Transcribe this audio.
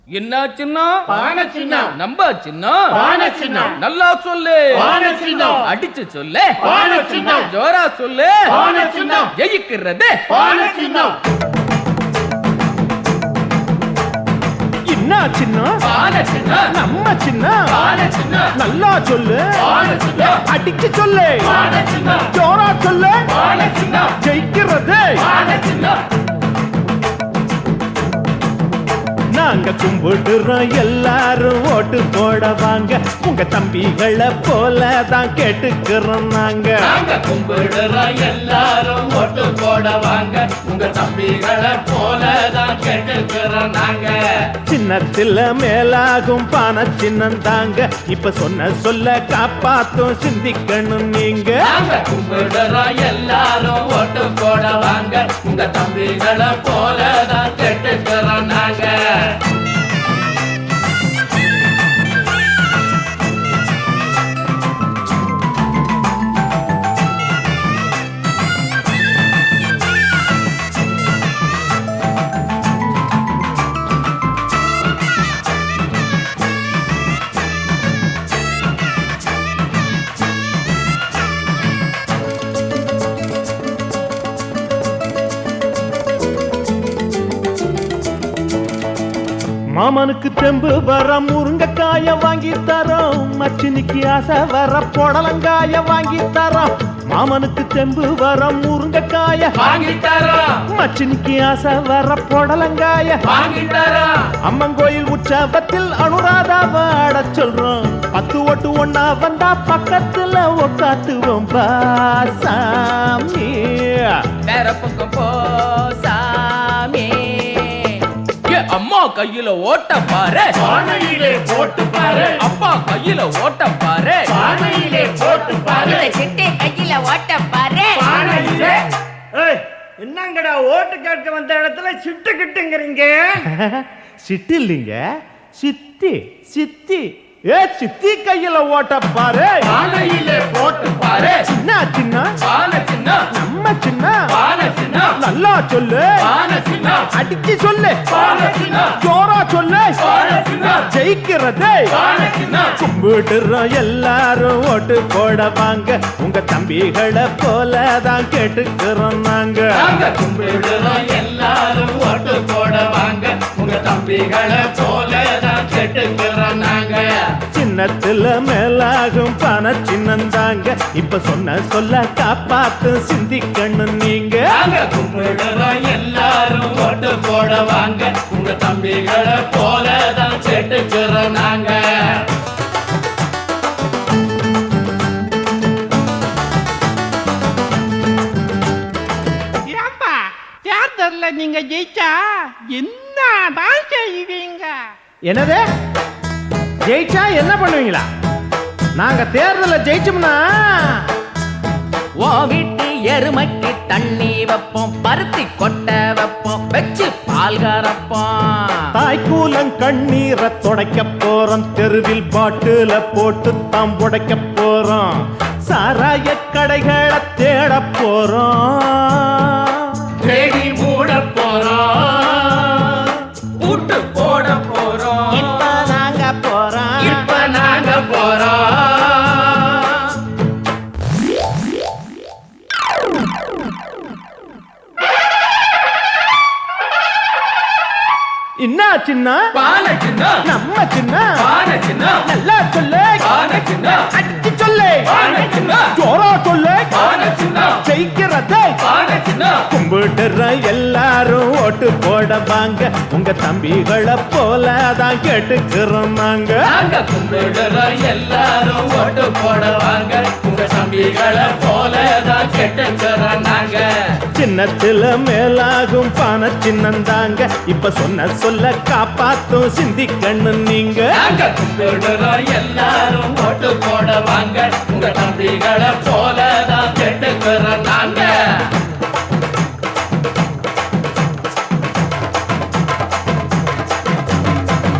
என்ன சின்ன பான சின்னம் நம்ப சின்ன பான சின்னம் நல்லா சொல்லு பான சின்னம் அடிச்சு சொல்லு பான சின்னம் ஜோரா சொல்லு பான சின்னம் ஜெயிக்கிறது பான சின்னம் என்ன சின்ன பான சின்ன நம்ம சின்ன பான சின்ன நல்லா சொல்லு பான சின்னம் அடிச்சு சொல்லு பான சின்னம் ஜோரா சொல்லு பான சின்னம் ஜெயிக்கிறது பான சின்னம் நாங்க கும்பிடுறோம் எல்லாரும் ஓட்டு போட வாங்க உங்க தம்பிகளை போல தான் கேட்டுக்கிறோம் நாங்க நாங்க கும்பிடுறோம் எல்லாரும் ஓட்டு போட வாங்க உங்க தம்பிகளை போலதான் கேட்டுக்கிறோம் நாங்க சின்னத்துல மேலாகும் பான சின்னம் தாங்க இப்ப சொன்ன சொல்ல காப்பாத்தும் சிந்திக்கணும் நீங்க நாங்க கும்பிடுறோம் எல்லாரும் ஓட்டு போட வாங்க உங்க தம்பிகளை போலதான் கேட்டுக்கிறோம் நாங்க மாமனுக்கு தெம்பு வர முருங்கைக்காய வாங்கி தரோம் மச்சினிக்கு ஆசை வர புடலங்காய வாங்கி தரோம் மாமனுக்கு தெம்பு வர முருங்கைக்காய வாங்கி தரோம் மச்சினிக்கு ஆசை வர புடலங்காய வாங்கி தரோம் அம்மன் கோயில் உற்சவத்தில் அனுராதாவை ஆடச் சொல்றோம் பத்து ஓட்டு ஒண்ணா வந்தா பக்கத்துல உட்காத்துவோம் பாசாமி வேற பக்கம் போ சாமி ஏ அம்மா கையில ஓட்ட பாரு பானையிலே போட்டு பாரு அப்பா கையில ஓட்ட பாரு பானையிலே போட்டு பாரு இந்த சிட்டை கையில ஓட்ட பாரு பானையிலே ஏய் என்னங்கடா ஓட்டு கேட்க வந்த இடத்துல சிட்டு கிட்டுங்கிறீங்க சிட்டி இல்லைங்க சித்தி சித்தி ஏ சித்தி கையில ஓட்ட பாரு பானையிலே போட்டு பாரு சின்ன சின்ன பானை சின்ன நம்ம சின்ன பானை சின்ன நல்லா சொல்லு பானை சின்ன அடிச்சு சொல்லு பானை சின்ன ஜோரா சொல்லு பானை சின்ன ஜெயிக்கிறது பானை சின்ன கும்பிடுறோம் எல்லாரும் ஓட்டு போட வாங்க உங்க தம்பிகளை போல தான் கேட்டுக்கிறோம் நாங்க நாங்க கும்பிடுறோம் எல்லாரும் ஓட்டு போட வாங்க உங்க தம்பிகளை போலதான் கேட்டுக்கிறோம் நாங்க சின்னத்துல மேலாகும் பண சின்னந்தாங்க இப்ப சொன்ன சொல்ல காப்பாத்து சிந்திக்கணும் நீங்க நாங்க கும்பிடுறோம் எல்லாரும் ஓட்டு போட வாங்க உங்க தம்பிகளை போலதான் கேட்டுக்கிறோம் நாங்க ஏன்பா தேர்தல்ல நீங்க ஜெயிச்சா என்னதான் செய்வீங்க என்னது ஜெயிச்சா என்ன பண்ணுவீங்களா நாங்க தேர்தல ஜெயிச்சோம்னா ஓ வீட்டு எருமைக்கு தண்ணி வைப்போம் பருத்தி கொட்டை வைப்போம் வச்சு பால் கறப்போம் தாய்க்கூலம் கண்ணீரை துடைக்க போறோம் தெருவில் பாட்டுல போட்டு தாம் உடைக்க போறோம் சாராய கடைகளை தேட போறோம் தேடி மூட போறோம் பூட்டு போட போறோம் இப்ப நாங்க போறோம் இப்ப நாங்க போறோம் என்ன சின்ன பானை சின்ன நம்ம சின்ன பானை சின்ன நல்லா சொல்லு பானை சின்ன அடிச்சு சொல்லு பானை சின்ன ஜோரா சொல்லு பானை சின்ன ஜெயிக்கிறத பானை சின்ன கும்பிடுற எல்லாரும் ஓட்டு போட வாங்க உங்க தம்பிகளை போல தான் கேட்டுக்கிறோம் நாங்க நாங்க கும்பிடுறோம் எல்லாரும் ஓட்டு போட வாங்க உங்க தம்பிகளை போலதான் கேட்டுக்கிறோம் நாங்க சின்னத்துல மேலாகும் பான சின்னந்தாங்க இப்ப சொன்ன சொல்ல காப்பாத்தும் சிந்திக்கணும் நீங்க நாங்க கும்பிடுறோம் எல்லாரும் ஓட்டு போட வாங்க உங்க தம்பிகளை போல